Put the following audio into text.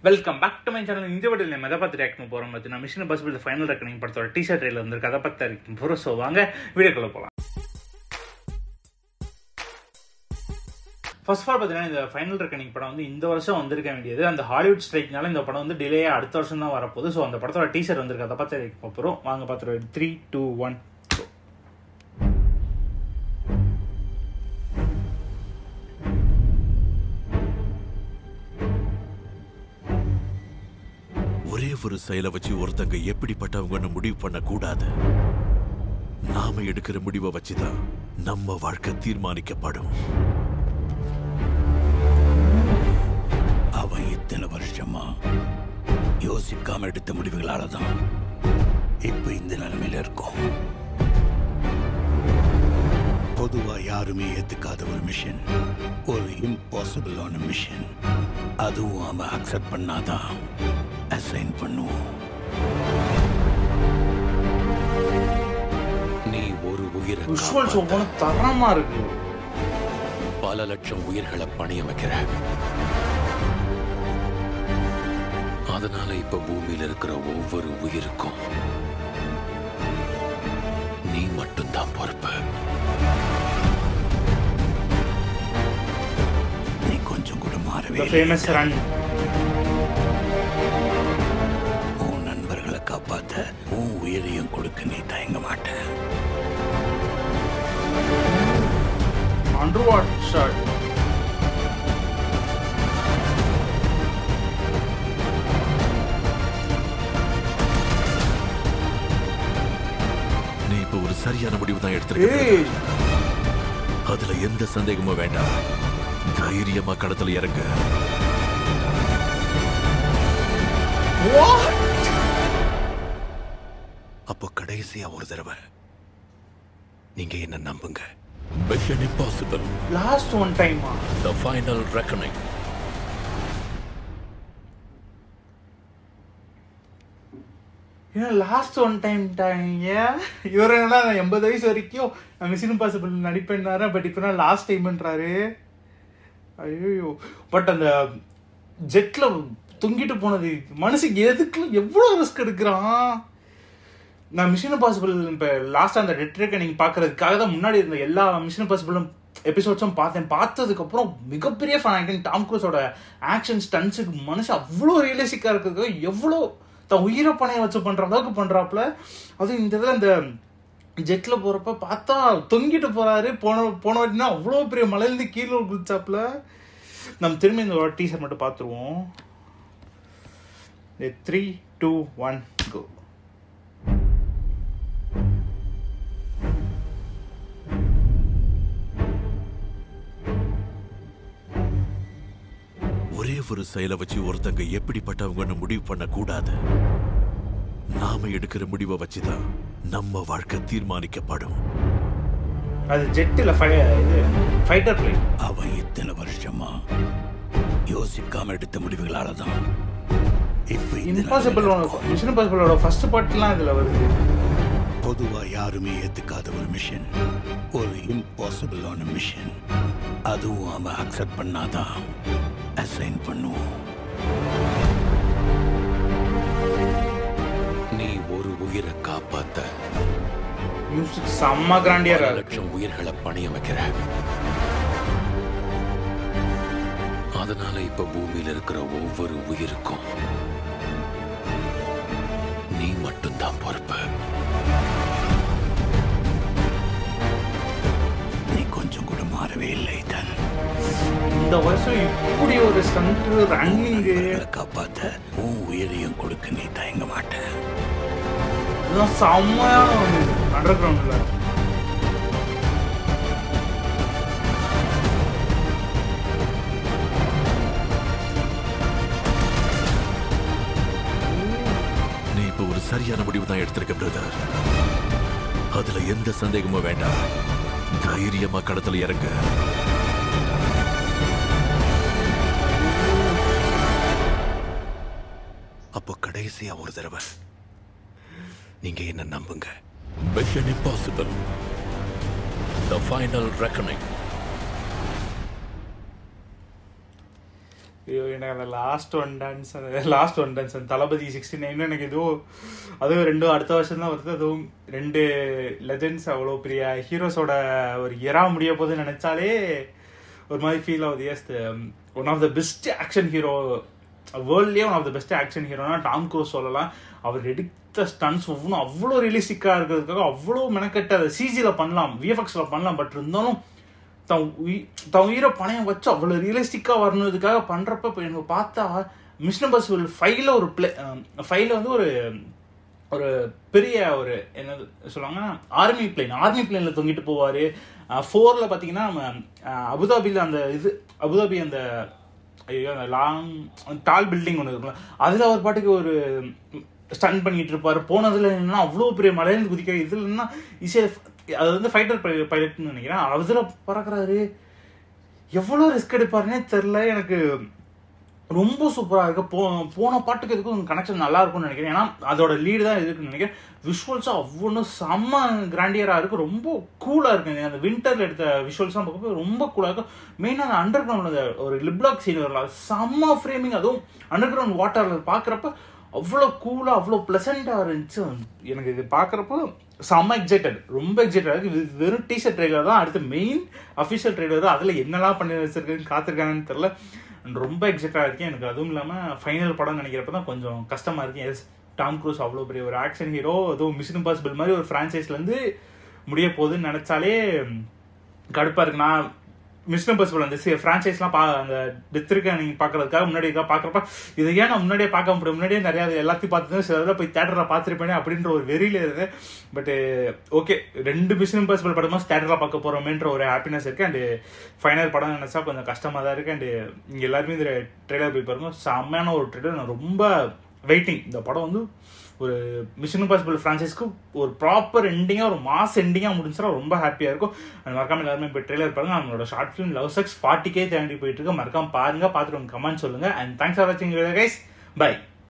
Welcome back to my channel இந்த video நம்ம எதை பார்த்து ரியாக்ட் பண்ண போகிறோம் பார்த்தீங்கன்னா மிஷின் பாசிபிள் ஃபைனல் ரெக்கனிங் படத்தோட டீஷர்ட் ட்ரெயில வந்திருக்கு அதை பற்றி ரியாக்ட் போகிறோம் ஸோ வாங்க வீடியோக்குள்ள போகலாம் ஃபர்ஸ்ட் ஆஃப் ஆல் பார்த்தீங்கன்னா இந்த ஃபைனல் ரெக்கனிங் படம் வந்து இந்த வருஷம் வந்திருக்க வேண்டியது அந்த ஹாலிவுட் ஸ்ட்ரைக்னால இந்த படம் வந்து டிலே அடுத்த வருஷம் தான் வரப்போகுது ஸோ அந்த படத்தோட டீஷர்ட் வந்திருக்கு அதை பார்த்து ரியாக்ட் பண்ண போகிறோம் வாங்க பார்த்துருவோம் த்ரீ டூ ஒன் ஒரே ஒரு செயலை வச்சு ஒருத்தங்க எப்படிப்பட்டவங்கன்னு முடிவு பண்ண கூடாது நாம எடுக்கிற முடிவை வச்சுதான் நம்ம வாழ்க்கை தீர்மானிக்கப்படும் அவன் இத்தனை வருஷமா யோசிக்காம எடுத்த முடிவுகளால தான் இப்ப இந்த நிலைமையில இருக்கும் பொதுவா யாருமே ஏத்துக்காத ஒரு மிஷன் ஒரு இம்பாசிபிளான மிஷன் அதுவும் அவன் அக்செப்ட் பண்ணாதான் அசைன் பண்ணுவோம் நீ ஒரு உயிரை விஷுவல்ஸ் காப்பாத்த ஒவ்வொன்றும் தரமாக இருக்கு பல லட்சம் உயிர்களை பணிய வைக்கிற அதனால இப்ப பூமியில இருக்கிற ஒவ்வொரு உயிருக்கும் நீ மட்டும்தான் பொறுப்பு நீ கொஞ்சம் கூட மாறவே த இல்லை. ஃபேமஸ் ரன் உன் நண்பர்களை காப்பாத்த உன் உயிரையும் கொடுக்க நீ தயங்க மாட்ட அண்டர் வாட் ஷாட் நீ இப்ப ஒரு சரியான முடிவு தான் எடுத்திருக்க ஏய் அதுல எந்த சந்தேகமும் வேண்டாம் தைரியமா களத்துல இறங்க what அப்போ கடைசியா ஒரு தடவை நீங்க என்ன நம்புங்க மிஷன் இம்பாசிபிள் லாஸ்ட் ஒன் டைமா த ஃபைனல் ரெக்கனிங் ஏன் லாஸ்ட் ஒன் டைம் டைங்க இவர் என்னடா நான் எண்பது வயசு வரைக்கும் நான் மிஷின் இம்பாசிபிள் நடிப்பேன்னாரு பட் இப்போ நான் லாஸ்ட் டைம்ன்றாரு ஐயோ பட் அந்த ஜெட்ல தொங்கிட்டு போனது மனுஷன் எதுக்கு எவ்வளோ ரிஸ்க் எடுக்கிறான் நான் மிஷின் இம்பாசிபிள் இப்போ லாஸ்ட் அந்த டெட்ரேக்கை நீங்கள் பார்க்கறதுக்காக தான் முன்னாடி இருந்த எல்லா மிஷின் இம்பாசிபிளும் எபிசோட்ஸும் பார்த்தேன் பார்த்ததுக்கப்புறம் மிகப்பெரிய ஃபன் ஆக்டிங் டாம் க்ரூஸோட ஆக்ஷன் ஸ்டன்ஸுக்கு மனுஷன் அவ்வளோ ரியலிஸ்டிக்காக இருக்கிறது எவ்வளோ தன் உயிரை பணைய வச்சு பண்ணுற அளவுக்கு பண்ணுறாப்புல அதுவும் இந்த இதில் இந்த ஜெட்டில் போகிறப்ப பார்த்தா தொங்கிட்டு போகிறாரு போன போன வாட்டினா அவ்வளோ பெரிய மலையிலேருந்து கீழே குதிச்சாப்புல நம்ம திரும்பி இந்த டீசர் மட்டும் பார்த்துருவோம் த்ரீ டூ ஒன் கோ ஒரே ஒரு செயலை வச்சு ஒருத்தங்க எப்படிப்பட்டவங்கன்னு முடிவு பண்ண கூடாது நாம எடுக்கிற முடிவை வச்சுதான் நம்ம வாழ்க்கை தீர்மானிக்கப்படும் அது ஜெட்டில் இது ஃபைட்டர் பிளேன் அவன் இத்தனை வருஷமா யோசிக்காம எடுத்த முடிவுகளால தான் இப்ப இந்த இம்பாசிபிள் நிலைமையில இருக்கும். மிஷன் இம்பாசிபிளோட ஃபர்ஸ்ட் பார்ட்லாம் இதில் வருது பொதுவா யாருமே ஏத்துக்காத ஒரு மிஷன் ஒரு இம்பாசிபிளான மிஷன் அதுவும் அவன் அக்செப்ட் பண்ணாதான் அசைன் பண்ணுவோம் நீ ஒரு உயிரை காப்பாத்த மியூசிக் செம்ம கிராண்டியரா பல இருக்கு லட்சம் உயிர்களை பணிய வைக்கிற அதனால இப்ப பூமியில இருக்கிற ஒவ்வொரு உயிருக்கும் நீ மட்டும்தான் பொறுப்பு நீ கொஞ்சம் கூட மாறவே இல்லை தன் இந்த வருஷம் இப்படி ஒரு ஸ்டண்ட் ரன்னிங்கு நண்பர்களை காப்பாத்த உன் உயிரையும் கொடுக்க நீ தயங்க மாட்ட இதெல்லாம் செம்மையான ஒன்று அண்டர் கிரவுண்டில் நீ இப்ப ஒரு சரியான முடிவு தான் எடுத்திருக்க பிரதர் அதுல எந்த சந்தேகமும் வேண்டாம் தைரியமா களத்துல இறங்க அப்போ கடைசியா ஒரு தடவை நீங்க என்ன நம்புங்க mission impossible the final reckoning ஐயோ எனக்கு அந்த லாஸ்ட் ஒன் டான்ஸ் அந்த லாஸ்ட் ஒன் டான்ஸ் அந்த தளபதி சிக்ஸ்டி நைன் எனக்கு எதுவும் அதுவும் ரெண்டும் அடுத்த வருஷம் தான் வருது அதுவும் ரெண்டு லெஜெண்ட்ஸ் அவ்வளோ பெரிய ஹீரோஸோட ஒரு எரா முடிய போகுதுன்னு நினைச்சாலே ஒரு மாதிரி ஃபீல் ஆகுது yes one of the best action hero வேர்ல்ட்லேயே one of the best action ஹீரோனா டாம் க்ரூஸ் சொல்லலாம் அவர் எடுத்த ஸ்டன்ஸ் ஒவ்வொன்றும் அவ்வளோ ரியலிஸ்டிக்காக இருக்கிறதுக்காக அவ்வளோ மெனக்கெட்டு அதை சிஜியில் பண்ணலாம் விஎஃப்எக்ஸில் பண்ணலாம் பட் இருந்தாலும் தன் உயி- தன் உயிரை பணையம் வச்சு அவ்வளோ ரியலிஸ்டிக்காக வரணுதுக்காக பண்ணுறப்ப இப்போ எனக்கு பார்த்தா மிஷன் பஸ்வில் ஃபைவ்ல ஒரு பிளே ஃபைவ்ல வந்து ஒரு ஒரு பெரிய ஒரு என்னது சொல்லுவாங்க ஆர்மி பிளேன் ஆர்மி பிளேனில் தொங்கிட்டு போவார் ஃபோரில் பார்த்தீங்கன்னா நம்ம அஹ், அபுதாபியில் அந்த இது அபுதாபி அந்த ஐயோ அந்த லாங் டால் பில்டிங் ஒன்று இருக்குல்ல அதில் அவர் பாட்டுக்கு ஒரு ஸ்டன் பண்ணிட்டு இருப்பாரு போனதுல என்னன்னா அவ்வளோ பெரிய மலையில குதிக்கிற இதுல என்ன ஈஸியாக அது வந்து ஃபைட்டர் பைலட்னு நினைக்கிறேன் அதில் பறக்குறாரு எவ்வளோ ரிஸ்க் எடுப்பாருன்னே தெரில எனக்கு ரொம்ப சூப்பராக இருக்கு போ போன பாட்டுக்கு இதுக்கும் கனெக்ஷன் நல்லா இருக்கும்னு நினைக்கிறேன் ஏன்னா அதோட லீடு தான் இருக்குன்னு நினைக்கிறேன் விஷுவல்ஸும் அவ்வளோ செம்ம கிராண்டியராக இருக்கு ரொம்ப கூலாக இருக்குங்க அந்த விண்டரில் எடுத்த விஷுவல்ஸ்லாம் பார்க்கும்போது ரொம்ப கூலாக இருக்கும் மெயினாக அந்த அண்டர் கிரவுண்ட் ஒரு லிப்லாக் சீன் வரலாம் செம்ம ஃப்ரேமிங் அதுவும் அண்டர் கிரவுண்ட் வாட்டரில் பார்க்குறப்ப அவ்வளோ கூலாக அவ்வளோ ப்ளசண்ட்டாக இருந்துச்சு எனக்கு இது பார்க்குறப்போ செம்ம எக்ஸைட்டட் ரொம்ப எக்ஸைட்டட் இருக்கு இது வெறும் டீஷர்ட் ட்ரெய்லர் தான் அடுத்து மெயின் அஃபிஷியல் ட்ரெய்லர் தான் அதில் என்னெல்லாம் பண்ணி வச்சிருக்குன்னு காத்திருக்காங்கன்னு தெரில ரொம்ப எக்ஸைட்டாக இருக்கேன் எனக்கு அதுவும் இல்லாமல் ஃபைனல் படம் நினைக்கிறப்ப தான் கொஞ்சம் கஷ்டமாக இருக்கு எஸ் டாம் க்ரூஸ் அவ்வளோ பெரிய ஒரு ஆக்ஷன் ஹீரோ அதுவும் மிஷன் இம்பாசிபிள் மாதிரி ஒரு ஃப்ரான்ச்சைஸ்லேருந்து முடிய போகுதுன்னு நினச்சாலே கடுப்பாக இருக்கு நான் மிஷன் இம்பாசிபிள் அந்த ஃப்ரான்ச்சைஸ்லாம் பா அந்த டெத் இருக்க நீங்கள் பார்க்கறதுக்காக முன்னாடி இருக்கா பார்க்குறப்ப இதை ஏன் நான் முன்னாடியே பார்க்க முடியும் முன்னாடியே நிறையா எல்லாத்தையும் பார்த்து சில இதில் போய் தேட்டரில் பார்த்துருப்பேனே அப்படின்ற ஒரு வெறியில இருந்தேன் பட்டு ஓகே ரெண்டு மிஷன் இம்பாசிபிள் படமா தேட்டரில் பார்க்க போகிறோமேன்ற ஒரு ஹாப்பினஸ் இருக்குது அண்டு ஃபைனல் படம் நினச்சா கொஞ்சம் கஷ்டமாக தான் இருக்குது அண்டு இங்கே எல்லாருமே இந்த ட்ரெய்லர் போய் பாருங்க செம்மையான ஒரு ட்ரெய்லர் நான் ரொம்ப வெயிட்டிங் இந்த படம் வந்து ஒரு மிஷன் இம்பாசிபிள் ஃப்ரான்ச்சைஸ்க்கு ஒரு ப்ராப்பர் எண்டிங்காக ஒரு மாஸ் எண்டிங்காக முடிஞ்சுனா ரொம்ப ஹாப்பியாக இருக்கும் அது மறக்காம எல்லாருமே இப்போ ட்ரெய்லர் பாருங்க அவங்களோட ஷார்ட் ஃபிலிம் லவ் செக்ஸ் ஃபார்ட்டிக்கே தாண்டி போயிட்டு இருக்கு மறக்காம பாருங்க பார்த்துட்டு உங்க கமெண்ட் சொல்லுங்க அண்ட் தேங்க்ஸ் ஃபார் வாட்சிங் கைஸ் பை